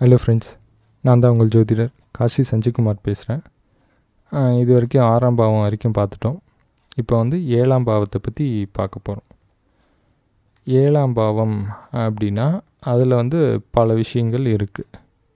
hello friends நான் தான் உங்கள் ஜோதிடர் காசி சஞ்சிகுமார் பேசுகிறேன் இது வரைக்கும் ஆறாம் பாவம் வரைக்கும் பார்த்துட்டோம் இப்போ வந்து ஏழாம் பாவத்தை பற்றி பார்க்க போகிறோம் ஏழாம் பாவம் அப்படின்னா அதில் வந்து பல விஷயங்கள் இருக்குது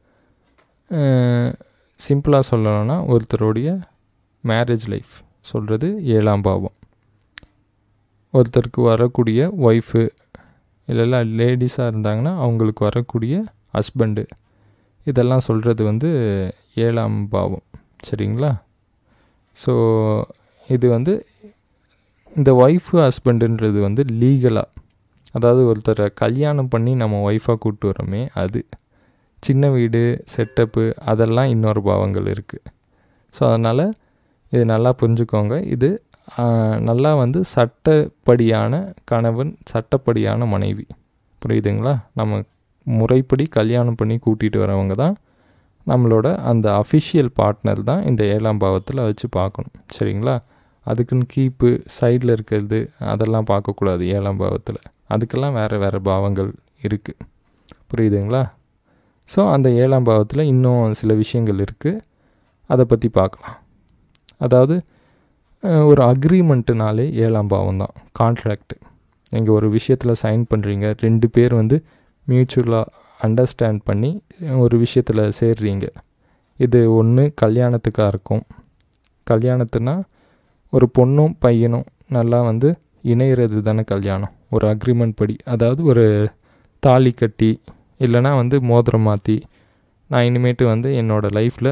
சிம்பிளாக சொல்லணும்னா ஒருத்தருடைய மேரேஜ் லைஃப் சொல்கிறது ஏழாம் பாவம் ஒருத்தருக்கு வரக்கூடிய ஒய்ஃபு இல்லைல்ல லேடிஸாக இருந்தாங்கன்னா அவங்களுக்கு வரக்கூடிய ஹஸ்பண்டு இதெல்லாம் சொல்கிறது வந்து ஏழாம் பாவம் சரிங்களா ஸோ இது வந்து இந்த ஒய்ஃபு ஹஸ்பண்டுன்றது வந்து லீகலாக அதாவது ஒருத்தரை கல்யாணம் பண்ணி நம்ம ஒய்ஃபாக கூப்பிட்டு வரோமே அது சின்ன வீடு செட்டப்பு அதெல்லாம் இன்னொரு பாவங்கள் இருக்குது ஸோ அதனால் இது நல்லா புரிஞ்சுக்கோங்க இது நல்லா வந்து சட்டப்படியான கணவன் சட்டப்படியான மனைவி புரியுதுங்களா நம்ம முறைப்படி கல்யாணம் பண்ணி கூட்டிகிட்டு வரவங்க தான் நம்மளோட அந்த அஃபிஷியல் பார்ட்னர் தான் இந்த ஏழாம் பாவத்தில் வச்சு பார்க்கணும் சரிங்களா அதுக்குன்னு கீப்பு சைடில் இருக்கிறது அதெல்லாம் பார்க்கக்கூடாது ஏழாம் பாவத்தில் அதுக்கெல்லாம் வேறு வேறு பாவங்கள் இருக்குது புரியுதுங்களா ஸோ அந்த ஏழாம் பாவத்தில் இன்னும் சில விஷயங்கள் இருக்குது அதை பற்றி பார்க்கலாம் அதாவது ஒரு அக்ரிமெண்ட்டுனாலே ஏழாம் பாவம் தான் கான்ட்ராக்ட் நீங்கள் ஒரு விஷயத்தில் சைன் பண்ணுறீங்க ரெண்டு பேர் வந்து மியூச்சுவலாக அண்டர்ஸ்டாண்ட் பண்ணி ஒரு விஷயத்தில் சேர்றீங்க இது ஒன்று கல்யாணத்துக்காக இருக்கும் கல்யாணத்துனா ஒரு பொண்ணும் பையனும் நல்லா வந்து இணையிறது தானே கல்யாணம் ஒரு அக்ரிமெண்ட் படி அதாவது ஒரு தாலி கட்டி இல்லைனா வந்து மோதிரம் மாற்றி நான் இனிமேட்டு வந்து என்னோடய லைஃப்பில்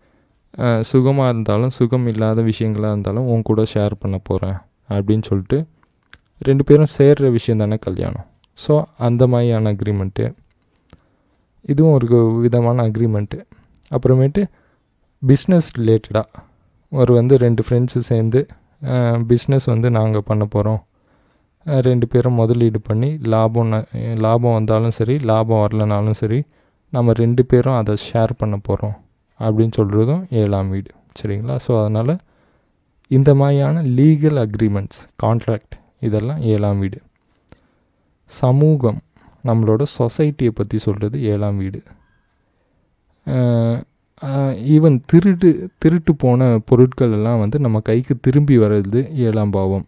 சுகமாக இருந்தாலும் சுகம் இல்லாத விஷயங்களாக இருந்தாலும் உன் கூட ஷேர் பண்ண போகிறேன் அப்படின்னு சொல்லிட்டு ரெண்டு பேரும் சேர்கிற விஷயம் தானே கல்யாணம் ஸோ அந்த மாதிரியான அக்ரிமெண்ட்டு இதுவும் ஒரு விதமான அக்ரிமெண்ட்டு அப்புறமேட்டு பிஸ்னஸ் ரிலேட்டடாக ஒரு வந்து ரெண்டு ஃப்ரெண்ட்ஸு சேர்ந்து பிஸ்னஸ் வந்து நாங்கள் பண்ண போகிறோம் ரெண்டு பேரும் முதலீடு பண்ணி லாபம் லாபம் வந்தாலும் சரி லாபம் வரலனாலும் சரி நம்ம ரெண்டு பேரும் அதை ஷேர் பண்ண போகிறோம் அப்படின்னு சொல்கிறதும் ஏழாம் வீடு சரிங்களா ஸோ அதனால் இந்த மாதிரியான லீகல் அக்ரிமெண்ட்ஸ் கான்ட்ராக்ட் இதெல்லாம் ஏழாம் வீடு சமூகம் நம்மளோட சொசைட்டியை பற்றி சொல்கிறது ஏழாம் வீடு ஈவன் திருட்டு திருட்டு போன பொருட்கள் எல்லாம் வந்து நம்ம கைக்கு திரும்பி வர்றது ஏழாம் பாவம்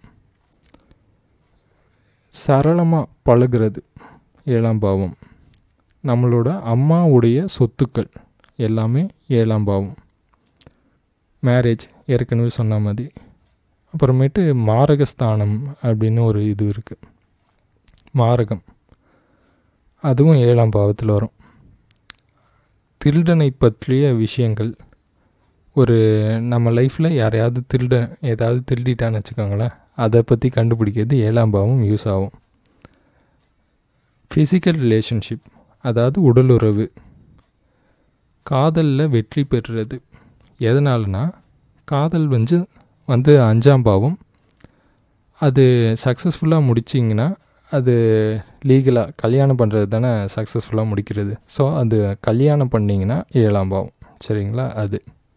சரளமாக பழகிறது ஏழாம் பாவம் நம்மளோட அம்மாவுடைய சொத்துக்கள் எல்லாமே ஏழாம் பாவம் மேரேஜ் ஏற்கனவே சொன்ன மாதிரி அப்புறமேட்டு மாரகஸ்தானம் அப்படின்னு ஒரு இது இருக்குது மாரகம் அதுவும் ஏழாம் பாவத்தில் வரும் திருடனை பற்றிய விஷயங்கள் ஒரு நம்ம லைஃப்பில் யாரையாவது திருட ஏதாவது திருடிட்டான்னு வச்சுக்கோங்களேன் அதை பற்றி கண்டுபிடிக்கிறது ஏழாம் பாவம் யூஸ் ஆகும் ஃபிசிக்கல் ரிலேஷன்ஷிப் அதாவது உடலுறவு காதலில் வெற்றி பெறுறது எதனாலனா காதல் வந்து வந்து அஞ்சாம் பாவம் அது சக்ஸஸ்ஃபுல்லாக முடிச்சிங்கன்னா அது லீகலாக கல்யாணம் பண்ணுறது தானே சக்ஸஸ்ஃபுல்லாக முடிக்கிறது ஸோ அது கல்யாணம் பண்ணிங்கன்னா ஏழாம் பாவம் சரிங்களா அது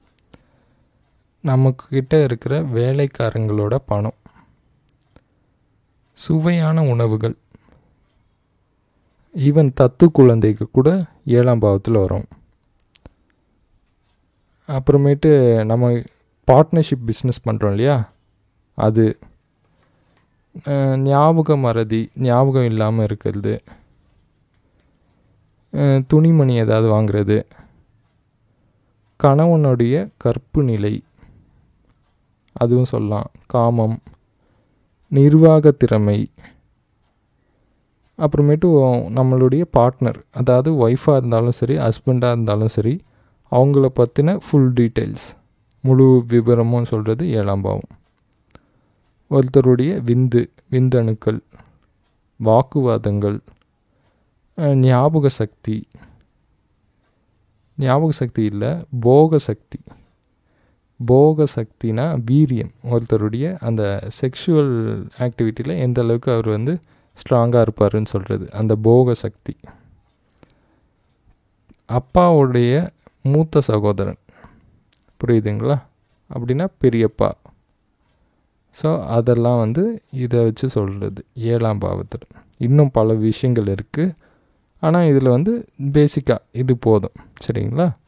நமக்கிட்ட இருக்கிற வேலைக்காரங்களோட பணம் சுவையான உணவுகள் ஈவன் தத்து குழந்தைக்கு கூட ஏழாம் பாவத்தில் வரும் அப்புறமேட்டு நம்ம பார்ட்னர்ஷிப் பிஸ்னஸ் பண்ணுறோம் இல்லையா அது ஞாபக மறதி ஞாபகம் இல்லாமல் இருக்கிறது துணிமணி ஏதாவது வாங்கிறது கணவனுடைய கற்பு நிலை அதுவும் சொல்லலாம் காமம் நிர்வாக திறமை அப்புறமேட்டு நம்மளுடைய பார்ட்னர் அதாவது ஒய்ஃபாக இருந்தாலும் சரி ஹஸ்பண்டாக இருந்தாலும் சரி அவங்கள பற்றின ஃபுல் டீட்டெயில்ஸ் முழு விவரமும் சொல்கிறது ஏழாம் பாவம் ஒருத்தருடைய விந்து விந்தணுக்கள் வாக்குவாதங்கள் ஞாபக சக்தி ஞாபக சக்தி இல்லை போக சக்தி போக சக்தினா வீரியம் ஒருத்தருடைய அந்த செக்ஷுவல் ஆக்டிவிட்டியில் எந்த அளவுக்கு அவர் வந்து ஸ்ட்ராங்காக இருப்பாருன்னு சொல்கிறது அந்த போக சக்தி அப்பாவுடைய மூத்த சகோதரன் புரியுதுங்களா அப்படின்னா பெரியப்பா ஸோ அதெல்லாம் வந்து இதை வச்சு சொல்கிறது ஏழாம் பாவத்தில் இன்னும் பல விஷயங்கள் இருக்குது ஆனால் இதில் வந்து பேசிக்காக இது போதும் சரிங்களா